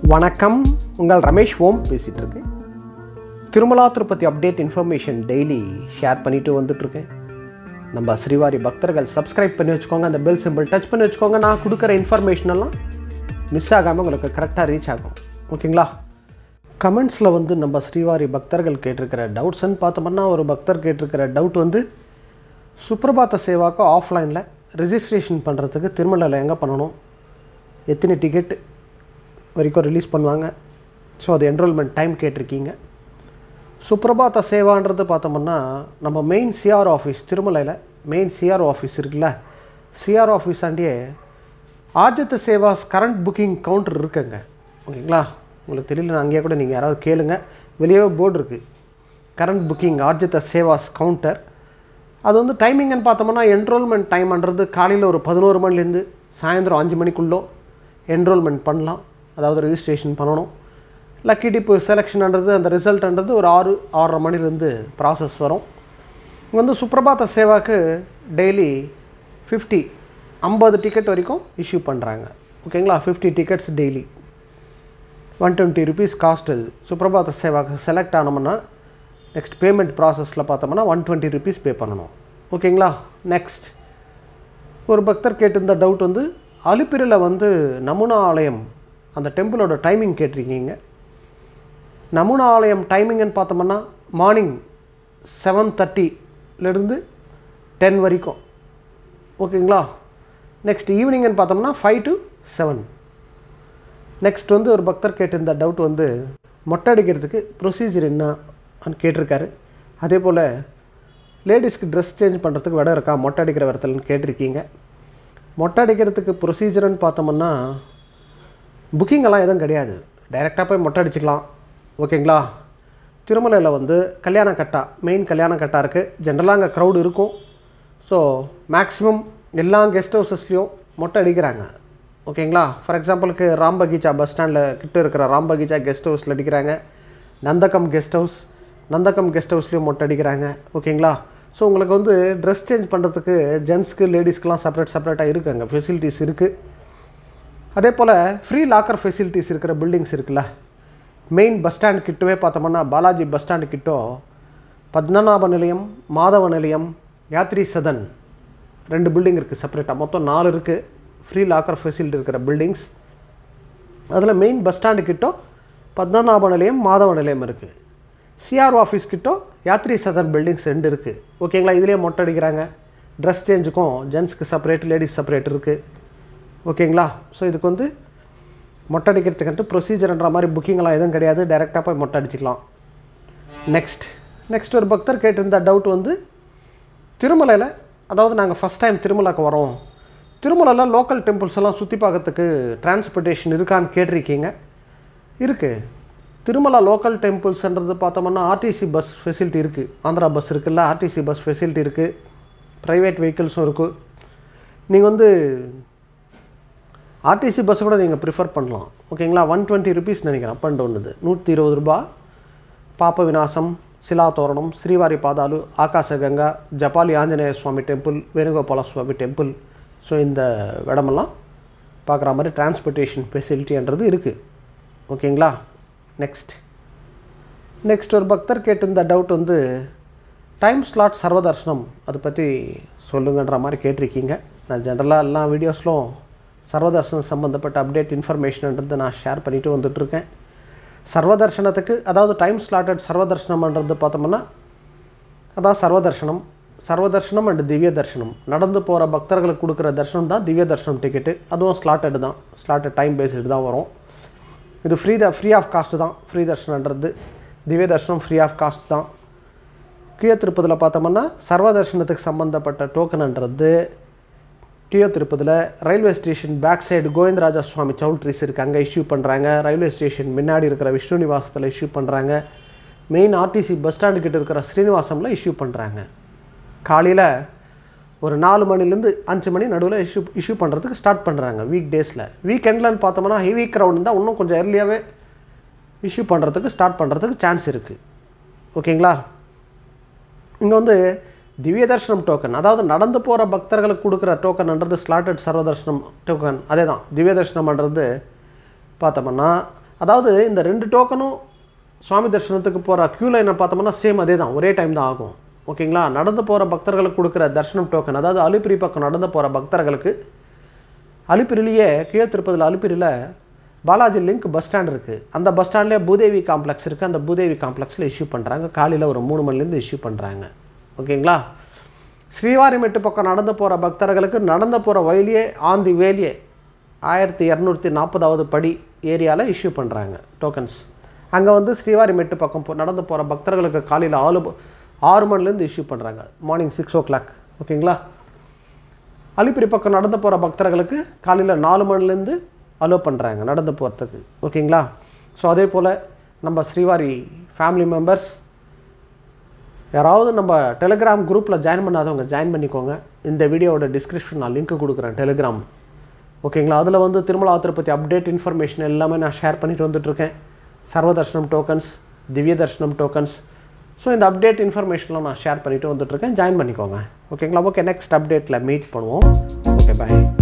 வணக்கம் உங்கள் ரமேஷ் ஓம் பேசிகிட்டு இருக்கேன் Tirumala Tirupati update information daily share பண்ணிட்டு வந்துட்டுருக்கேன் நம்ம ஸ்ரீவாரி பக்தர்கள் சப்ஸ்கிரைப் பண்ணி வச்சுக்கோங்க அந்த பெல் சிம்பிள் டச் பண்ணி வச்சுக்கோங்க நான் கொடுக்குற இன்ஃபர்மேஷன் எல்லாம் மிஸ் ஆகாமல் உங்களுக்கு கரெக்டாக ரீச் ஆகும் ஓகேங்களா கமெண்ட்ஸில் வந்து நம்ம ஸ்ரீவாரி பக்தர்கள் கேட்டிருக்கிற டவுட்ஸ்ன்னு பார்த்தோம்னா ஒரு பக்தர் கேட்டிருக்கிற டவுட் வந்து சுப்ரபாத சேவாக்கு ஆஃப்லைனில் ரெஜிஸ்ட்ரேஷன் பண்ணுறதுக்கு திருமலையில் எங்கே பண்ணணும் எத்தனை டிக்கெட் வரைக்கும் ரிலீஸ் பண்ணுவாங்க ஸோ அது என்ரோல்மெண்ட் டைம் கேட்டிருக்கீங்க சுப்ரபாத சேவான்றது பார்த்தோம்னா நம்ம மெயின் சிஆர் ஆஃபீஸ் திருமலையில் மெயின் சிஆர் ஆஃபீஸ் இருக்குல்ல சிஆர் ஆஃபீஸ் ஆண்டியே ஆஜித் சேவாஸ் கரண்ட் புக்கிங் கவுண்டர் இருக்குங்க ஓகேங்களா உங்களுக்கு தெரியல அங்கேயே கூட நீங்கள் யாராவது கேளுங்க வெளியவே போர்டு இருக்குது கரண்ட் புக்கிங் ஆர்ஜித சேவாஸ் கவுண்டர் அது வந்து டைமிங்னு பார்த்தோம்னா என்ரோல்மெண்ட் டைம்ன்றது காலையில் ஒரு பதினோரு மணிலேருந்து சாயந்தரம் அஞ்சு மணிக்குள்ளோ என்ரோல்மெண்ட் பண்ணலாம் அதாவது ரெஜிஸ்ட்ரேஷன் பண்ணணும் லக்கி டிப்பு செலெக்ஷன்ன்றது அந்த ரிசல்ட்ன்றது ஒரு ஆறு ஆறரை மணிலேருந்து ப்ராசஸ் வரும் இங்கே வந்து சுப்ரபாத சேவாக்கு டெய்லி ஃபிஃப்டி ஐம்பது டிக்கெட் வரைக்கும் இஷ்யூ பண்ணுறாங்க ஓகேங்களா fifty tickets daily one twenty rupees cost அது சுப்ரபாத சேவாக்கு செலக்ட் ஆனோம்னா நெக்ஸ்ட் பேமெண்ட் ப்ராசஸில் பார்த்தோம்னா ஒன் டுவெண்ட்டி ருபீஸ் பே பண்ணணும் ஓகேங்களா நெக்ஸ்ட் ஒரு பக்தர் கேட்டிருந்த டவுட் வந்து அலிப்பிரில் வந்து நமுனா ஆலயம் அந்த டெம்பிளோட டைமிங் கேட்டிருக்கீங்க நமுனா ஆலயம் டைமிங்னு பார்த்தோம்னா மார்னிங் செவன் தேர்ட்டிலேருந்து டென் வரைக்கும் ஓகேங்களா நெக்ஸ்ட் ஈவினிங்னு பார்த்தோம்னா ஃபைவ் டு செவன் நெக்ஸ்ட் வந்து ஒரு பக்தர் கேட்டிருந்த டவுட் வந்து மொட்டை அடிக்கிறதுக்கு ப்ரொசீஜர் என்னன்னு கேட்டிருக்காரு அதே போல் லேடிஸ்க்கு ட்ரெஸ் சேஞ்ச் பண்ணுறதுக்கு இடம் இருக்கா மொட்டை அடிக்கிற இடத்துலன்னு கேட்டிருக்கீங்க மொட்டை அடிக்கிறதுக்கு ப்ரொசீஜர்னு பார்த்தோம்னா புக்கிங் எல்லாம் எதுவும் கிடையாது டைரெக்டாக போய் மொட்டை அடிச்சுக்கலாம் ஓகேங்களா திருமலையில் வந்து கல்யாண கட்டா மெயின் கல்யாண கட்டா இருக்குது ஜென்ரலாக அங்கே க்ரௌடு இருக்கும் ஸோ மேக்ஸிமம் எல்லா கெஸ்ட் ஹவுசஸ்லேயும் மொட்டை அடிக்கிறாங்க ஓகேங்களா ஃபார் எக்ஸாம்பிளுக்கு ராம்பகீச்சா பஸ் ஸ்டாண்டில் கிட்ட இருக்கிற ராம்பகீச்சா கெஸ்ட் ஹவுஸில் அடிக்கிறாங்க Nandakam guest house Nandakam guest ஹவுஸ்லேயும் மொட்டை அடிக்கிறாங்க ஓகேங்களா ஸோ உங்களுக்கு வந்து ட்ரெஸ் சேஞ்ச் பண்ணுறதுக்கு ஜென்ஸ்க்கு லேடிஸ்க்குலாம் செப்பரேட் செப்பரேட்டாக இருக்குது அங்கே ஃபெசிலிட்டிஸ் இருக்குது அதே போல் ஃப்ரீ லாக்கர் ஃபெசிலிட்டிஸ் இருக்கிற பில்டிங்ஸ் இருக்குல்ல மெயின் பஸ் ஸ்டாண்ட் கிட்டவே பார்த்தோம்னா பாலாஜி பஸ் ஸ்டாண்டு கிட்டோ பத்மநாப நிலையம் மாதவ நிலையம் யாத்ரி சதன் ரெண்டு பில்டிங் இருக்குது செப்பரேட்டாக மொத்தம் நாலு இருக்குது ஃப்ரீ லாக்கர் ஃபெசிலிட்டி இருக்கிற பில்டிங்ஸ் அதில் மெயின் பஸ் ஸ்டாண்டு கிட்டோ பத்மநாப நிலையம் மாதவ நிலையம் இருக்குது சிஆர் ஆஃபீஸ் கிட்டோ யாத்ரி சதன் பில்டிங்ஸ் ரெண்டு இருக்குது ஓகேங்களா இதுலேயே மொட்டை அடிக்கிறாங்க ட்ரெஸ் சேஞ்சுக்கும் ஜென்ஸ்க்கு செப்பரேட் லேடிஸ் செப்பரேட் இருக்குது ஓகேங்களா ஸோ இதுக்கு வந்து மொட்டை அடிக்கிறதுக்குன்ட்டு ப்ரொசீஜர்ன்ற மாதிரி புக்கிங்லாம் எதுவும் கிடையாது டைரெக்டாக போய் மொட்டை அடிச்சுக்கலாம் நெக்ஸ்ட் நெக்ஸ்ட் ஒரு பக்தர் கேட்டிருந்த டவுட் வந்து திருமலையில் அதாவது நாங்கள் ஃபஸ்ட் டைம் திருமலைக்கு வரோம் திருமலையில் லோக்கல் டெம்பிள்ஸ் எல்லாம் சுற்றி பார்க்கறதுக்கு டிரான்ஸ்போர்ட்டேஷன் இருக்கான்னு கேட்டிருக்கீங்க இருக்குது திருமலா லோக்கல் டெம்பிள்ஸ்ன்றது பார்த்தோம்னா ஆர்டிசி பஸ் ஃபெசிலிட்டி இருக்குது ஆந்திரா பஸ் இருக்குல்ல ஆர்டிசி பஸ் ஃபெசிலிட்டி இருக்குது ப்ரைவேட் வெஹிக்கிள்ஸும் இருக்குது நீங்கள் வந்து ஆர்டிசி பஸ்ஸை கூட நீங்கள் ப்ரிஃபர் பண்ணலாம் ஓகேங்களா ஒன் டுவெண்ட்டி ருபீஸ் நினைக்கிறேன் அப் அண்ட் டவுன் இது நூற்றி இருபது ரூபா Papavinasam Silathoranam Srivari Padalu Akasaganga Japali Anjaneya Swami temple Venugopala Swami temple so இந்த இடமெல்லாம் பார்க்குற மாதிரி டிரான்ஸ்போர்ட்டேஷன் ஃபெசிலிட்டின்றது இருக்குது ஓகேங்களா நெக்ஸ்ட் நெக்ஸ்ட் ஒரு பக்தர் கேட்டிருந்த டவுட் வந்து டைம் ஸ்லாட் சர்வதர்ஷனம் அதை பற்றி சொல்லுங்கன்ற மாதிரி கேட்டிருக்கீங்க நான் ஜென்ரலாக எல்லா வீடியோஸ்லும் சர்வதர்ஷனம் சம்மந்தப்பட்ட அப்டேட் இன்ஃபர்மேஷன்ன்றது நான் ஷேர் பண்ணிட்டு வந்துட்டுருக்கேன் சர்வதர்ஷனத்துக்கு அதாவது டைம் ஸ்லாட்டட் சர்வதர்ஷனம்ன்றது பார்த்தோம்னா அதான் சர்வதர்ஷனம் சர்வதர்ஷனம் அண்ட் திவ்ய தர்ஷனம் நடந்து போகிற பக்தர்களுக்கு கொடுக்குற தர்ஷனம் தான் திவ்ய தர்ஷனம் டிக்கெட்டு அதுவும் ஸ்லாட்டட் தான் ஸ்லாட்டட் டைம் பேஸ்டு தான் வரும் இது free the free of cost தான் ஃப்ரீ தர்ஷனன்றது Divya Darshanam free of cost தான் கீழ திருப்பதியில் பார்த்தோம்னா சர்வ தர்ஷனத்துக்கு சம்மந்தப்பட்ட டோக்கன்ன்றது கீழ திருப்பதியில் railway station back side Govindaraja Swami choultries இருக்குது அங்கே இஷ்யூ பண்ணுறாங்க ரயில்வே ஸ்டேஷன் முன்னாடி இருக்கிற விஷ்ணு நிவாசத்தில் இஷ்யூ பண்ணுறாங்க மெயின் ஆர்டிசி பஸ் ஸ்டாண்டு கிட்ட இருக்கிற ஸ்ரீனிவாசமில் இஷ்யூ பண்ணுறாங்க காலையில் ஒரு நாலு மணிலேருந்து அஞ்சு மணி நடுவில் இஷ்யூ இஷ்யூ பண்ணுறதுக்கு ஸ்டார்ட் பண்ணுறாங்க வீக் டேஸில் வீக்கெண்ட்லன்னு பார்த்தோம்னா ஹெவி க்ரௌட் இருந்தால் இன்னும் கொஞ்சம் ஏர்லியாகவே இஷ்யூ பண்ணுறதுக்கு ஸ்டார்ட் பண்ணுறதுக்கு சான்ஸ் இருக்குது ஓகேங்களா இங்கே வந்து திவ்ய தர்ஷனம் டோக்கன் அதாவது நடந்து போகிற பக்தர்களுக்கு கொடுக்குற டோக்கன்ன்றது ஸ்லாட்டட் சர்வ தர்ஷனம் டோக்கன் அதே தான் திவ்ய தர்ஷனம்ன்றது பார்த்தோம்னா அதாவது இந்த ரெண்டு டோக்கனும் சுவாமி தரிசனத்துக்கு போகிற க்யூ லைனை பார்த்தோம்னா சேம் அதே தான் ஒரே டைம் தான் ஆகும் ஓகேங்களா நடந்து போகிற பக்தர்களுக்கு கொடுக்குற தர்ஷனம் டோக்கன் அதாவது அலிப்பிரி பக்கம் நடந்து போகிற பக்தர்களுக்கு அலிப்பிரிலேயே கீழே திருப்பதியில் அலிப்பிரியில் பாலாஜி லிங்க் பஸ் ஸ்டாண்ட் இருக்குது அந்த பஸ் ஸ்டாண்ட்லேயே பூதேவி காம்ப்ளெக்ஸ் இருக்குது அந்த பூதேவி காம்ப்ளெக்ஸில் இஷ்யூ பண்ணுறாங்க காலையில் ஒரு மூணு மணிலேருந்து இஷ்யூ பண்ணுறாங்க ஓகேங்களா ஸ்ரீவாரிமெட்டு பக்கம் நடந்து போகிற பக்தர்களுக்கு நடந்து போகிற வழியே ஆன் தி வேலியே ஆயிரத்தி இரநூத்தி நாற்பதாவது படி ஏரியாவில் இஷ்யூ பண்ணுறாங்க டோக்கன்ஸ் அங்கே வந்து ஸ்ரீவாரிமெட்டு பக்கம் போ நடந்து போகிற பக்தர்களுக்கு காலையில் ஆறு ஆறு மணிலேருந்து இஷ்யூ பண்ணுறாங்க மார்னிங் சிக்ஸ் ஓ கிளாக் ஓகேங்களா அலிப்பிரி பக்கம் நடந்து போகிற பக்தர்களுக்கு காலையில் நாலு மணிலேருந்து அலோவ் பண்ணுறாங்க நடந்து போகிறதுக்கு ஓகேங்களா ஸோ அதே போல் நம்ம ஸ்ரீவாரி ஃபேமிலி மெம்பர்ஸ் யாராவது நம்ம டெலிகிராம் குரூப்பில் ஜாயின் பண்ணாதவங்க ஜாயின் பண்ணிக்கோங்க இந்த வீடியோவோட டிஸ்கிரிப்ஷன் நான் லிங்க் கொடுக்குறேன் டெலிகிராம் ஓகேங்களா அதில் வந்து திருமலா திருப்பதி அப்டேட் இன்ஃபர்மேஷன் எல்லாமே நான் ஷேர் பண்ணிட்டு வந்துட்டுருக்கேன் சர்வ தர்ஷனம் tokens Divya Darshanam tokens so இந்த அப்டேட் இன்ஃபர்மேஷன்லாம் நான் ஷேர் பண்ணிட்டு வந்துட்டுருக்கேன் ஜாயின் பண்ணிக்கோங்க ஓகேங்களா ஓகே நெக்ஸ்ட் அப்டேட்டில் மீட் பண்ணுவோம் ஓகே பாய்